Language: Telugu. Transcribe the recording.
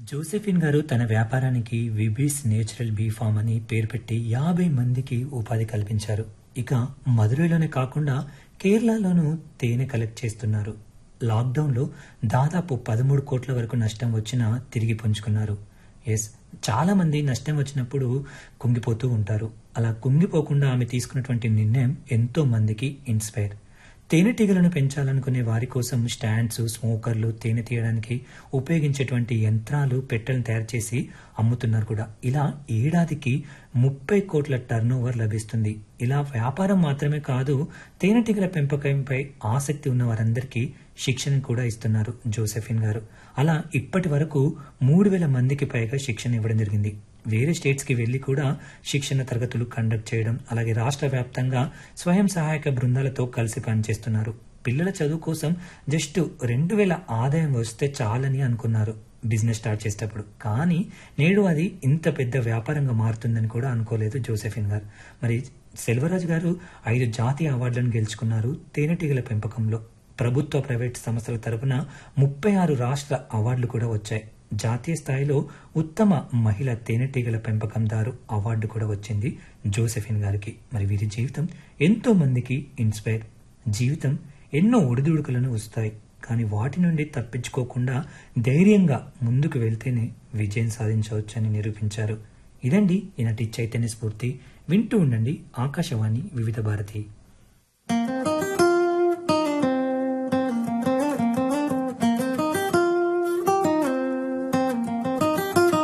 జోసెఫిన్ గారు తన వ్యాపారానికి విబీస్ నేచురల్ బీ ఫామ్ అని పేరు పెట్టి యాభై మందికి ఉపాధి కల్పించారు ఇక మదురైలోనే కాకుండా కేరళలోనూ తేనె కలెక్ట్ చేస్తున్నారు లాక్డౌన్లో దాదాపు పదమూడు కోట్ల వరకు నష్టం వచ్చినా తిరిగి పుంజుకున్నారు ఎస్ చాలా మంది నష్టం వచ్చినప్పుడు కుంగిపోతూ ఉంటారు అలా కుంగిపోకుండా ఆమె తీసుకున్నటువంటి నిర్ణయం ఎంతో మందికి ఇన్స్పైర్ తేనెటీగలను పెంచాలనుకునే వారి కోసం స్టాండ్స్ స్మోకర్లు తేనె తీయడానికి ఉపయోగించేటువంటి యంత్రాలు పెట్టెలను తయారు చేసి అమ్ముతున్నారు కూడా ఇలా ఏడాదికి ముప్పై కోట్ల టర్న్ ఓవర్ లభిస్తుంది ఇలా వ్యాపారం మాత్రమే కాదు తేనెటీగల పెంపకంపై ఆసక్తి ఉన్న వారందరికీ శిక్షణ కూడా ఇస్తున్నారు జోసెఫిన్ గారు అలా ఇప్పటి వరకు మూడు వేల మందికి పైగా శిక్షణ ఇవ్వడం జరిగింది వేరే స్టేట్స్ కి వెళ్లి కూడా శిక్షణ తరగతులు కండక్ట్ చేయడం అలాగే రాష్ట్ర వ్యాప్తంగా స్వయం సహాయక బృందాలతో కలిసి పనిచేస్తున్నారు పిల్లల చదువు కోసం జస్ట్ రెండు వేల ఆదాయం వస్తే చాలని అనుకున్నారు బిజినెస్ స్టార్ట్ చేసేటప్పుడు కానీ నేడు అది ఇంత పెద్ద వ్యాపారంగా మారుతుందని కూడా అనుకోలేదు జోసెఫిన్ గారు మరి సెల్వరాజు గారు ఐదు జాతీయ అవార్డులను గెలుచుకున్నారు తేనెటీగల పెంపకంలో ప్రభుత్వ ప్రైవేట్ సంస్థల తరపున ముప్పై ఆరు రాష్ట్ర అవార్డులు కూడా వచ్చాయి జాతీయ స్థాయిలో ఉత్తమ మహిళ తేనెటీగల పెంపకందారు అవార్డు కూడా వచ్చింది జోసెఫిన్ గారికి మరి వీరి జీవితం ఎంతో మందికి ఇన్స్పైర్ జీవితం ఎన్నో ఒడిదుడుకులను వస్తాయి కానీ వాటి నుండి తప్పించుకోకుండా ధైర్యంగా ముందుకు వెళ్తేనే విజయం సాధించవచ్చని నిరూపించారు ఇదండి ఈనాటి చైతన్య స్ఫూర్తి వింటూ ఉండండి ఆకాశవాణి వివిధ భారతి